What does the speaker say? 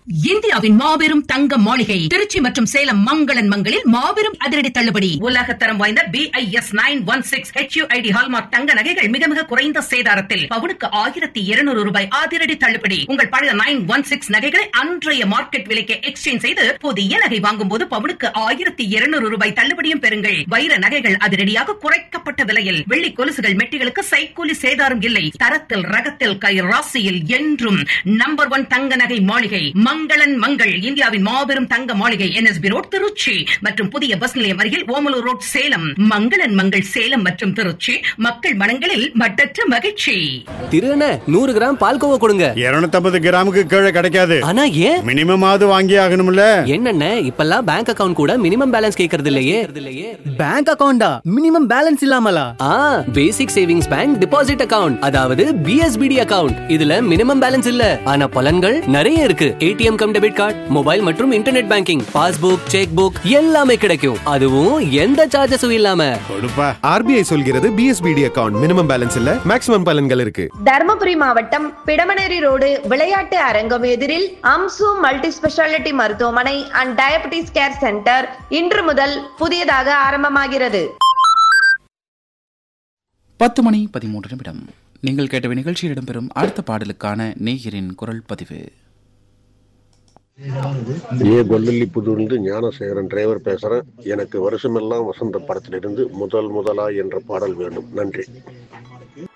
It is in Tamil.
இந்தியாவின் மாபெரும் தங்க மாளிகை திருச்சி மற்றும் சேலம் மங்களன் மங்களில் மாபெரும் அதிரடி தள்ளுபடி உலகத்தரம் வாய்ந்த B I S nine one six HUID hallmark தங்க நகைகள் மிக மிக குறைந்த சேதாரத்தில் பவுனுக்கு ஆயிரத்தி இருநூறு ரூபாய் அதிரடி தள்ளுபடி உங்கள் பழைய நைன் ஒன் சிக்ஸ் நகைகளை அன்றைய மார்க்கெட் விலைக்கு எக்ஸ்சேஞ்ச் செய்து புதிய நகை வாங்கும் போது பவுனுக்கு ஆயிரத்தி இருநூறு ரூபாய் தள்ளுபடியும் பெறுங்கள் வைர நகைகள் அதிரடியாக குறைக்கப்பட்ட விலையில் வெள்ளி கொலுசுகள் மெட்டிகளுக்கு சைக்கூலி சேதாரம் இல்லை தரத்தில் ரகத்தில் கை ராசியில் என்றும் நம்பர் ஒன் தங்க நகை மாளிகை மங்களன் மங்கள் இந்தியாவின் மாபெரும் தங்க மாளிகை என்எஸ்பி ரோட் திருச்சி மற்றும் புதிய பஸ் நிலையம் அருகில் ஓமலூர் ரோட் சேலம் மங்களன் மங்கள் சேலம் மற்றும் திருச்சி மக்கள் மனங்களில் மட்டற்ற மகிழ்ச்சி திருண்ண நூறு கிராம் பால்கோவா கொடுங்க இருநூத்தம்பது கிராமுக்கு கீழே கிடைக்காது ஆனா ஏன் மினிமம் ஆவது வாங்கி ஆகணும்ல என்னண்ணே இப்பெல்லாம் பேங்க் அக்கவுண்ட் கூட மினிமம் பேலன்ஸ் கேக்குறது இல்லையே பேங்க் அக்கவுண்டா மினிமம் பேலன்ஸ் இல்லாமலா ஆ basic savings bank deposit account அதாவது பிஎஸ்பிடி அக்கவுண்ட் இதுல மினிமம் பேலன்ஸ் இல்ல ஆனா பலன்கள் நிறைய இருக்கு ATM cum debit card mobile மற்றும் internet banking passbook cheque book எல்லாமே கிடைக்கும் அதுவும் எந்த சார்ஜஸும் இல்லாம கொடுப்பா ஆர்பிஐ சொல்கிறது பிஎஸ்பிடி அக்கவுண்ட் மினிமம் பேலன்ஸ் இல்ல மேக்ஸிமம் பலன்கள் இருக்கு தருமபுரி மாவட்டம் பிடமனேரி ரோடு விளையாட்டு அரங்கம் எதிரில் அம்சு மல்டி ஸ்பெஷாலிட்டி மருத்துவமனை அண்ட் டயபெட்டிஸ் கேர் சென்டர் இன்று முதல் புதியதாக ஆரம்பமாகிறது பத்து மணி பதிமூன்று நிமிடம் நீங்கள் கேட்டவை நிகழ்ச்சியில் இடம்பெறும் அடுத்த பாடலுக்கான நேயரின் குரல் பதிவு ஏ கொல்லல்லிப்புதூர்ந்து ஞானசேகரன் டிரைவர் பேசுறேன் எனக்கு வருஷமெல்லாம் வசந்த படத்திலிருந்து முதல் முதலா என்ற பாடல் வேண்டும் நன்றி